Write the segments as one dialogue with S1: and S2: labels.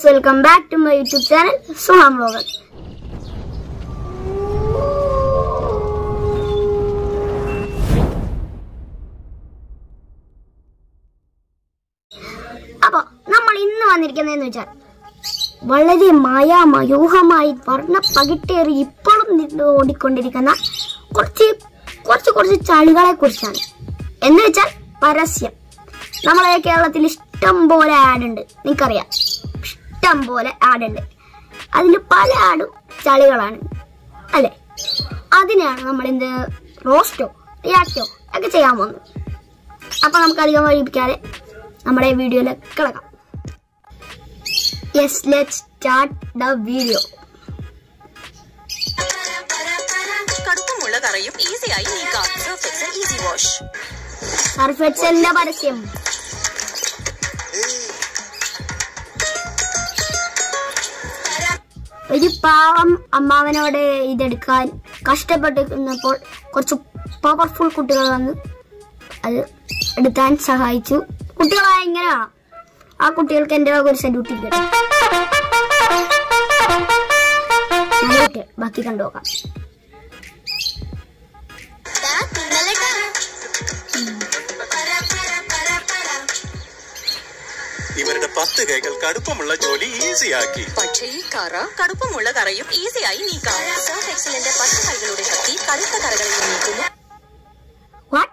S1: Welcome back to my YouTube channel Suham vlogger അപ്പൊ നമ്മൾ ഇന്ന് വന്നിരിക്കുന്നതെന്ന് വെച്ചാൽ വളരെ മായാമയൂഹമായി വർണ്ണ പകിട്ടേറി ഇപ്പോഴും നിന്ന് ഓടിക്കൊണ്ടിരിക്കുന്ന കുറച്ച് കുറച്ച് കുറച്ച് ചളികളെ കുറിച്ചാണ് എന്ന് വെച്ചാൽ പരസ്യം നമ്മളെ കേരളത്തിൽ ഇഷ്ടം പോലെ ആഡ് ഉണ്ട് നിങ്ങൾക്കറിയാം ഇഷ്ടം പോലെ ആഡ് ഉണ്ട് അതിൽ പല ആഡും ചളികളാണ് അല്ലെ അതിനെയാണ് നമ്മൾ എന്ത് റോസ്റ്റോ റിയാക്റ്റോ ഒക്കെ ചെയ്യാൻ പോകുന്നത് അപ്പൊ നമുക്ക് അധികം വഴിപ്പിക്കാതെ നമ്മുടെ വീഡിയോയിലേക്ക് കിടക്കാം yes let start the video
S2: കടുപ്പമുള്ള കറയും ഈസിയായി നീക്കാം സർഫ് എക്സൽ ഈസി വാഷ്
S1: സർഫെക്സലിന്റെ പരസ്യം ഒരു പാവം അമ്മാവനോട് ഇതെടുക്കാൻ കഷ്ടപ്പെട്ട് നിന്നപ്പോൾ കുറച്ച് പവർഫുൾ കുട്ടികൾ വന്ന് അത് എടുക്കാൻ സഹായിച്ചു കുട്ടികളായ ഇങ്ങനെയാണ് ആ കുട്ടികൾക്ക് എന്റെ വക ഒരു സല്യൂട്ട് ബാക്കി കണ്ടുനോക്കാം
S3: ഇവരുടെ പത്ത് കൈകൾ കടുപ്പമുള്ള ജോലി ഈസിയാക്കി
S2: പക്ഷേ ഈ കറ കടുപ്പമുള്ള കറയും ഈസിയായി നീക്കാം സർഫ് എക്സലിന്റെ പത്ത് കൈകളുടെ ശക്തി കറുത്ത കറകളിൽ നീക്കുന്നു
S1: വാട്ട്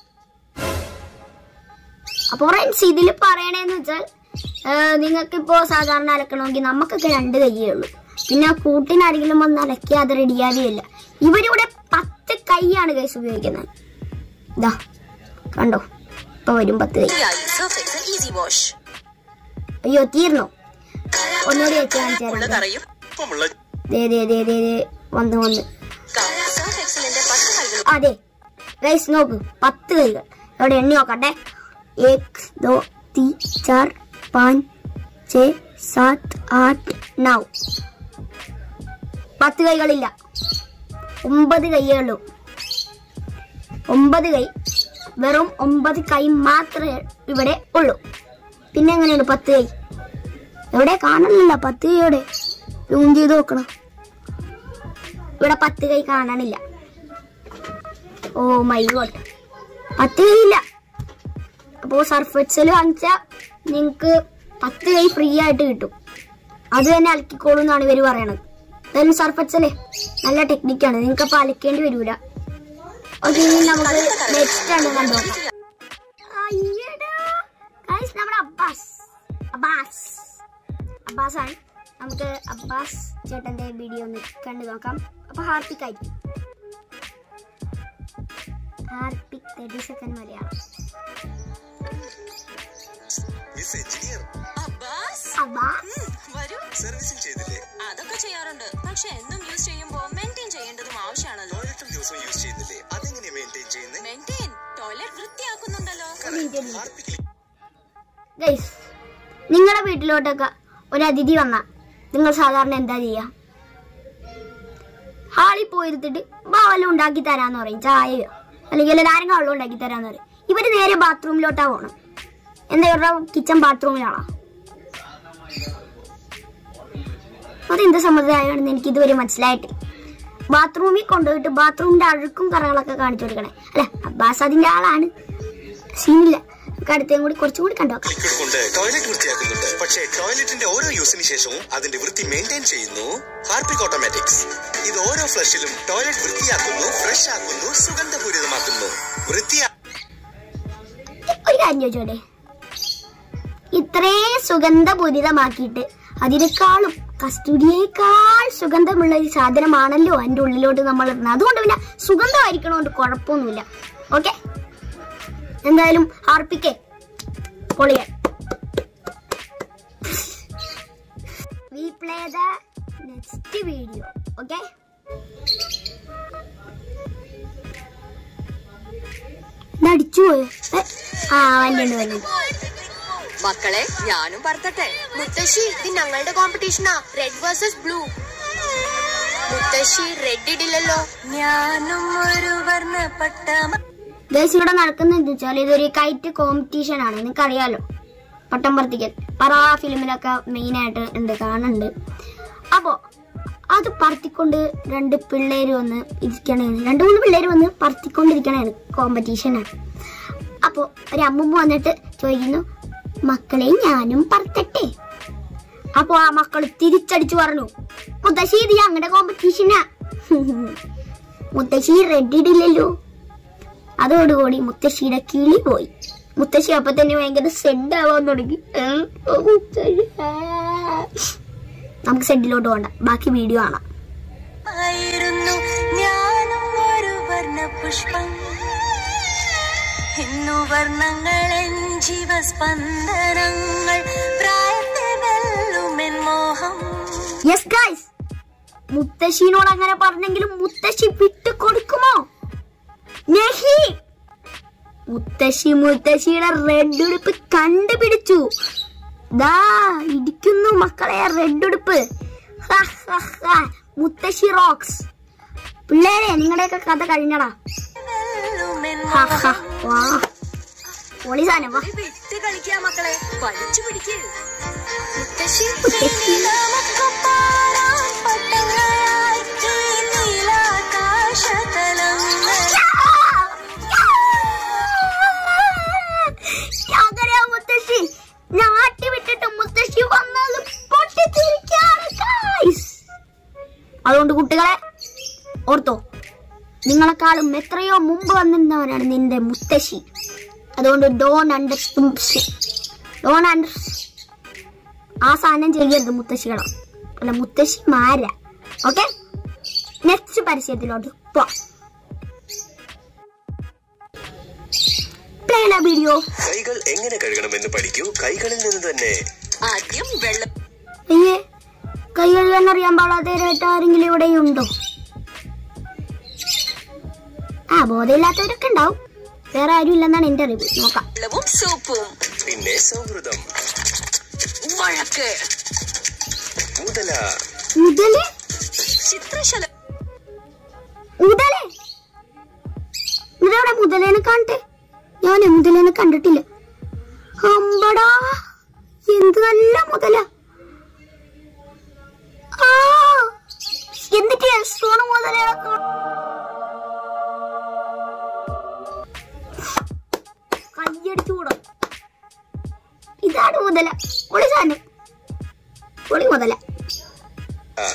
S1: അപ്പൊ ഫ്രണ്ട്സ് ഇതിൽ പറയണേന്ന് വെച്ചാൽ നിങ്ങൾക്കിപ്പോ സാധാരണ അലക്കണമെങ്കിൽ നമുക്കൊക്കെ രണ്ട് കയ്യേ ഉള്ളൂ പിന്നെ കൂട്ടിനാരെങ്കിലും വന്ന് അലക്കിയാൽ അത് റെഡിയാവുകയില്ല ഇവരിവിടെ പത്ത് കൈയാണ് കൈസ് ഉപയോഗിക്കുന്നത് ഇതാ കണ്ടോ ഇപ്പൊ വരും പത്ത് കൈ
S2: ഈസിയായി സർഫ് എക്സൽ ഈസി വാഷ്
S1: അയ്യോ തീർന്നു ഒന്നുകൂടി വെച്ച് കാണിച്ചു
S2: ഉള്ള
S1: തരാം
S2: കറയും
S3: കടുപ്പമുള്ള
S1: ദേ ദേ ദേ ദേ ദേ വന്ന് വന്ന്
S2: സർഫ് എക്സലിന്റെ പത്ത് കൈകൾ
S1: അതെ ഗൈസ് നോക്ക് പത്ത് കൈകൾ ഇവിടെ എണ്ണി നോക്കട്ടെ एक दो तीन चार पाँच छः സാത്ത് ആട്ട് നൗ പത്ത് കൈകളില്ല ഒമ്പത് കൈയേ ഉള്ളൂ ഒമ്പത് കൈ വെറും ഒമ്പത് കൈ മാത്രമേ ഇവിടെ ഉള്ളൂ പിന്നെ എങ്ങനെയാണ് പത്ത് കൈ എവിടെ കാണണില്ല പത്ത് കൈ എവിടെ സൂം ചെയ്ത് നോക്കണം ഇവിടെ പത്ത് കൈ കാണണില്ല ഓ മൈ ഗോഡ് പത്ത് കൈ ഇല്ല അപ്പോൾ സർഫ് എക്സൽ വാങ്ങിച്ചാൽ നിങ്ങൾക്ക് പത്ത് കൈ ഫ്രീ ആയിട്ട് കിട്ടും അത് തന്നെ അലക്കിക്കോളൂ എന്നാണ് ഇവർ പറയണത് എന്തായാലും സർഫ് എക്സലേ നല്ല ടെക്നിക്കാണ് നിങ്ങൾക്ക് അപ്പോൾ അലക്കേണ്ടി വരൂല ഓക്കെ ഇനി നമുക്ക് നെക്സ്റ്റ് ആണ് കണ്ടുനോക്കാം അയ്യടാ. Guys, നമ്മുടെ അബ്ബാസ് അബ്ബാസ് അബ്ബാസ് ആണ് നമുക്ക് അബ്ബാസ് ചേട്ടന്റെ വീഡിയോ ഒന്ന് കണ്ടു നോക്കാം അപ്പൊ ഹാർപ്പിക് ആയിരിക്കും Harpic thirty second Malayalam
S3: miss engineer
S2: Abbas
S1: Abbas
S2: വരൂ
S3: സർവീസിംഗ് ചെയ്തില്ലേ
S2: അതൊക്കെ ചെയ്യാറുണ്ട് പക്ഷെ എന്നും യൂസ് ചെയ്യുമ്പോൾ മെയിൻറ്റെയിൻ ചെയ്യേണ്ടതും ആവശ്യമാണല്ലോ
S3: ടോയ്ലറ്റും ദിവസവും യൂസ് ചെയ്യുന്നില്ലേ അതെങ്ങനെ മെയിൻറ്റെയിൻ ചെയ്യുന്നത്
S2: മെയിൻറ്റെയിൻ ടോയ്ലറ്റ് വൃത്തിയാക്കുന്നുണ്ടല്ലോ
S3: ഹാർപ്പിക്കിൽ
S1: ഗൈസ് നിങ്ങളുടെ വീട്ടിലോട്ടൊക്കെ ഒരു അതിഥി വന്ന നിങ്ങൾ സാധാരണ എന്താ ചെയ്യാ ഹാളിൽ പോയിരുത്തിട്ട് വല്ലതും ഉണ്ടാക്കി തരാന്ന് പറയും ചായയോ അല്ലെങ്കിൽ നാരങ്ങ വെള്ളം ഉണ്ടാക്കി തരാന്ന് പറയും ഇവര് നേരെ ബാത്റൂമിലോട്ടാ പോണം എന്താ ഇവരുടെ കിച്ചൺ ബാത്റൂമിലാണോ അതെന്ത് സമ്പ്രദായമാണെന്ന് എനിക്ക് ഇതുവരെ മനസ്സിലായിട്ട് ബാത്റൂമിൽ കൊണ്ടുപോയിട്ട് ബാത്റൂമിന്റെ അഴുക്കും കറകളൊക്കെ കാണിച്ചു കൊടുക്കണേ അല്ല അബ്ബാസ് അതിന്റെ ആളാണ് സീനില്ല നമുക്ക് അടുത്തേം കൂടി കുറച്ചും കൂടി കണ്ടോക്കാം
S3: ലിക്വിഡ് കൊണ്ട് ടോയ്ലറ്റ് വൃത്തിയാക്കുന്നുണ്ട് പക്ഷേ ടോയ്ലറ്റിന്റെ ഓരോ യൂസിന് ശേഷവും അതിന്റെ വൃത്തി മെയിൻറ്റെയിൻ ചെയ്യുന്നു ഹാർപ്പിക് ഓട്ടോമാറ്റിക്സ് ഇത് ഓരോ ഫ്ലഷിലും ടോയ്ലറ്റ് വൃത്തിയാക്കുന്നു ഫ്രഷ് ആക്കുന്നു സുഗന്ധപൂരിതമാക്കുന്നു വൃത്തിയാ
S1: ഒരു കാര്യം ചോദിച്ചോടെ ഇത്രയും സുഗന്ധപൂരിതമാക്കിയിട്ട് അതിനേക്കാളും കസ്തൂരിയേക്കാൾ സുഗന്ധമുള്ള ഒരു സാധനമാണല്ലോ അതിന്റെ ഉള്ളിലോട്ട് നമ്മൾ ഇടുന്നത് അതുകൊണ്ട് പിന്നെ സുഗന്ധമായിരിക്കണോണ്ട് കുഴപ്പമൊന്നുമില്ല ഓക്കെ എന്തായാലും ഹാർപ്പിക്കേ പൊളിയാൻ we play the next video okay അടിച്ചു പോയോ ഏ, ആ വല്ലുണ്ട് വല്ലുണ്ട്
S2: മക്കളെ ഞാനും പറത്തട്ടെ
S4: മുത്തശ്ശി ഇത് ഞങ്ങളുടെ കോമ്പറ്റീഷനാ റെഡ് വേഴ്സസ് ബ്ലൂ മുത്തശ്ശി റെഡ് ഇടില്ലല്ലോ
S2: ഞാനും ഒരു വർണ്ണപ്പെട്ട
S1: ഗൈസ് ഇവിടെ നടക്കുന്നത് എന്താ വെച്ചാൽ ഇതൊരു കൈറ്റ് കോമ്പറ്റീഷൻ ആണ് നിങ്ങൾക്ക് അറിയാലോ പട്ടം പറത്തിക്കൽ പറ ഫിലിമിലൊക്കെ മെയിനായിട്ട് ഉണ്ട് കാണുന്നുണ്ട് അപ്പോൾ അത് പറത്തിക്കൊണ്ട് രണ്ട് പിള്ളേര് വന്ന് ഇരിക്കണേന്ന് രണ്ട് മൂന്ന് പിള്ളേര് വന്ന് പറത്തിക്കൊണ്ടിരിക്കണേന്ന് കോമ്പറ്റീഷനാണ് അപ്പോൾ ഒരു അമ്മൂമ്മ വന്നിട്ട് ചോദിക്കുന്നു മക്കളെ ഞാനും പറത്തട്ടെ അപ്പോൾ ആ മക്കൾ തിരിച്ചടിച്ചു പറഞ്ഞു മുത്തശ്ശി ഇത് ഞങ്ങളുടെ കോമ്പറ്റീഷനാ മുത്തശ്ശി റെഡ് ഇടില്ലല്ലോ അതോടുകൂടി മുത്തശ്ശിയുടെ കിളി പോയി മുത്തശ്ശി അപ്പൊ തന്നെ ഭയങ്കര സെഡ് ആവാൻ തുടങ്ങി ഏ, ഓ, മുത്തശ്ശി, ആ. നമുക്ക് സെഡിലോട്ട് പോകണ്ട ബാക്കി വീഡിയോ കാണാം
S2: ആയിരുന്നു ഞാനും ഒരു വർണ്ണ പുഷ്പം ഇന്നു വർണ്ണങ്ങളെൻ ജീവസ്പന്ദനങ്ങൾ പ്രായത്തെ വെല്ലുമെൻ മോഹം
S1: യെസ് ഗൈസ് മുത്തശ്ശിനോട് അങ്ങനെ പറഞ്ഞെങ്കിലും മുത്തശ്ശി വിട്ടു കൊടുക്കുമോ നഹി മുത്തശ്ശി മുത്തശ്ശിയുടെ റെഡ് ഉടുപ്പ് കണ്ടുപിടിച്ചു ദാ ഇരിക്കുന്നു മക്കളെ റെഡ് ഉടുപ്പ് ഹ, ഹ, ഹ. മുത്തശ്ശി റോക്സ് പിള്ളേരെ നിങ്ങളുടെയൊക്കെ കഥ കഴിഞ്ഞടാ
S2: വെല്ലുമെൻ
S1: ഹ, ഹ.
S2: മോഹം
S1: വാ പൊളി സാധനം വാ
S2: വിട്ട് കളിക്കാ മക്കളെ വലിച്ചു പിടിക്ക്
S1: മുത്തശ്ശി.
S2: നമുക്കും പാറാം പട്ടങ്ങളായി ഈ നീലാകാശതലങ്ങൾ
S1: അങ്ങനെയാ മുത്തശ്ശി നാട്ടി വിട്ടിട്ട് മുത്തശ്ശി വന്നത് പൊട്ടിച്ചിരിക്കാണ് guys. അതുകൊണ്ട് കുട്ടികളെ ഓർത്തോ നിങ്ങളെക്കാളും എത്രയോ മുമ്പ് വന്നിരുന്നവനാണ് നിന്റെ മുത്തശ്ശി അതുകൊണ്ട് ഡോൺ അണ്ടർ ഡോൺ അണ്ടർ ആ സാധനം ചെയ്യരുത് മുത്തശ്ശികളോ അല്ല മുത്തശ്ശിമാര ഓക്കെ നെക്സ്റ്റ് പരസ്യത്തിലോട്ട് പോവാം പ്ലേ വീഡിയോ
S3: കൈകൾ എങ്ങനെ കഴുകണമെന്ന് പഠിക്കൂ കൈകളിൽ നിന്ന് തന്നെ
S2: ആദ്യം വെള്ളം
S1: അയ്യേ കൈ കഴുകാൻ അറിയാൻ പാടാത്തവരായിട്ട് ആരെങ്കിലും ഇവിടെ ഉണ്ടോ ആ ബോധമില്ലാത്തവരൊക്കെ ഉണ്ടാവും വേറെ ആരും ഇല്ലെന്നാണ് എന്റെ അറിവ് നോക്കാം
S2: വെള്ളവും സോപ്പും
S3: പിന്നെ സൗഹൃദം
S2: വഴക്ക്
S3: മുതല
S1: മുതലേ
S2: ചിത്രശല
S1: മുതലേ ഇതെവിടെ മുതലേനെ കാണട്ടെ ഞാൻ മുതലേനെ കണ്ടിട്ടില്ല അമ്പടാ എന്ത് നല്ല മുതല ആ എന്തൊക്കെ രസമാണ് മുതലേ കയ്യടിച്ചു കൂടാ ഇതാണ് മുതല പൊളി സാധനം പൊളി മുതല
S3: ആ,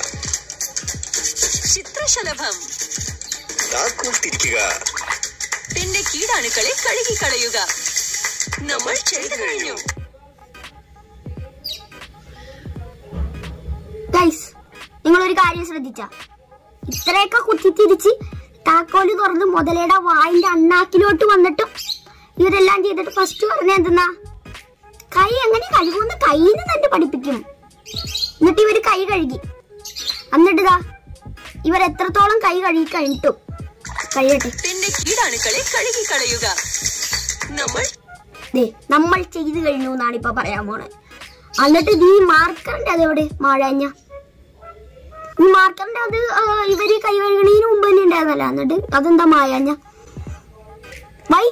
S2: ചിത്രശലഭം
S3: താക്കോൽ തിരിക്കുക
S2: പിന്നെ കീടാണുക്കളെ കഴുകി കളയുക നമ്മൾ ചെയ്തു കഴിഞ്ഞു
S1: ഗൈസ് നിങ്ങൾ ഒരു കാര്യം ശ്രദ്ധിച്ച ഇത്രയൊക്കെ കുത്തിത്തിരിച്ച് താക്കോല് തുറന്ന് മുതലയുടെ വായിന്റെ അണ്ണാക്കിലോട്ട് വന്നിട്ടും ഇവരെല്ലാം ചെയ്തിട്ട് ഫസ്റ്റ് പറഞ്ഞ എന്തെന്നാ കൈ എങ്ങനെ കഴുകുമെന്ന് കൈന്ന് തന്നെ പഠിപ്പിക്കും എന്നിട്ട് ഇവര് കൈ കഴുകി എന്നിട്ടിതാ ഇവർ എത്രത്തോളം കൈ കഴുകി കഴിഞ്ഞിട്ടും കഴിയട്ടെ
S2: പിന്നെ കീടാണുക്കളെ കഴുകി കളയുക നമ്മൾ
S1: ദേ നമ്മൾ ചെയ്തു കഴിഞ്ഞു എന്നാണ് ഇപ്പൊ പറയാൻ പോണെ എന്നിട്ട് ഇത് ഈ മാർക്കറിന്റെ അതെവിടെ മാഴഞ്ഞ ഈ മാർക്കറിന്റെ അത് ആ, ഇവര് കൈ കഴുകണതിന് മുമ്പ് തന്നെ ഉണ്ടായിരുന്നല്ല എന്നിട്ട് അതെന്താ മായാഞ്ഞ വൈ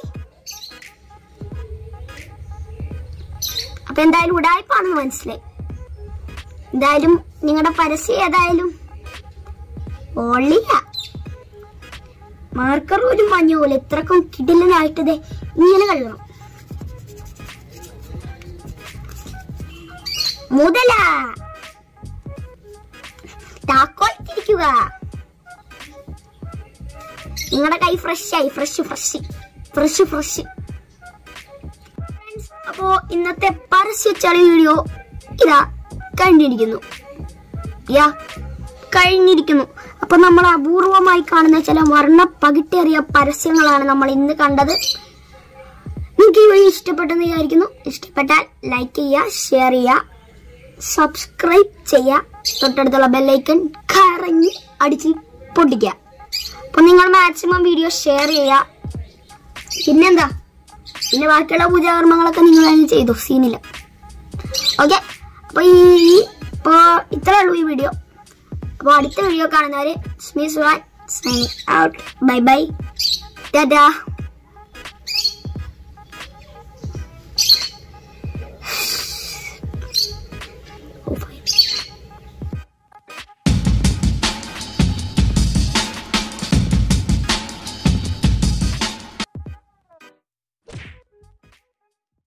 S1: അപ്പൊ എന്തായാലും ഉടായ്പാണെന്ന് മനസ്സിലായി എന്തായാലും നിങ്ങളുടെ പരസ്യം ഏതായാലും ഒള്ളില്ല മാർക്കർ ഒരു മഞ്ഞ പോലെ ഇത്രക്കും കിടിലനായിട്ട് ദേ ഇങ്ങനെ കഴുകണം മുതല താക്കോൽ തിരിക്കുക നിങ്ങളുടെ കൈ ഫ്രഷ് ആയി ഫ്രഷ് ഫ്രഷ് ഫ്രഷ് ഫ്രഷ് അപ്പോ ഇന്നത്തെ പരസ്യച്ചളി വീഡിയോ ഇതാ കഴിഞ്ഞിരിക്കുന്നു യാ കഴിഞ്ഞിരിക്കുന്നു അപ്പൊ നമ്മൾ അപൂർവമായി കാണുന്ന ചില വർണ്ണ പകിട്ടേറിയ പരസ്യങ്ങളാണ് നമ്മൾ ഇന്ന് കണ്ടത് നിങ്ങൾക്ക് ഈ വീഡിയോ ഇഷ്ടപ്പെട്ടെന്ന് വിചാരിക്കുന്നു ഇഷ്ടപ്പെട്ടാൽ ലൈക്ക് ചെയ്യുക ഷെയർ ചെയ്യുക സബ്സ്ക്രൈബ് ചെയ്യുക തൊട്ടടുത്തുള്ള ബെല്ലൈക്കൺ കറങ്ങി അടിച്ച് പൊട്ടിക്കുക അപ്പൊ നിങ്ങൾ മാക്സിമം വീഡിയോ ഷെയർ ചെയ്യുക പിന്നെന്താ പിന്നെ ബാക്കിയുള്ള പൂജാകർമ്മങ്ങളൊക്കെ നിങ്ങൾ തന്നെ ചെയ്തു സീനില്ല ഓക്കെ അപ്പൊ ഈ ഇപ്പോ ഇത്രേ ഉള്ളൂ ഈ വീഡിയോ അപ്പൊ അടുത്ത വീഡിയോ കാണുന്നവര് സ്മീസ് ഔട്ട് ബൈ ബൈ ടാറ്റാ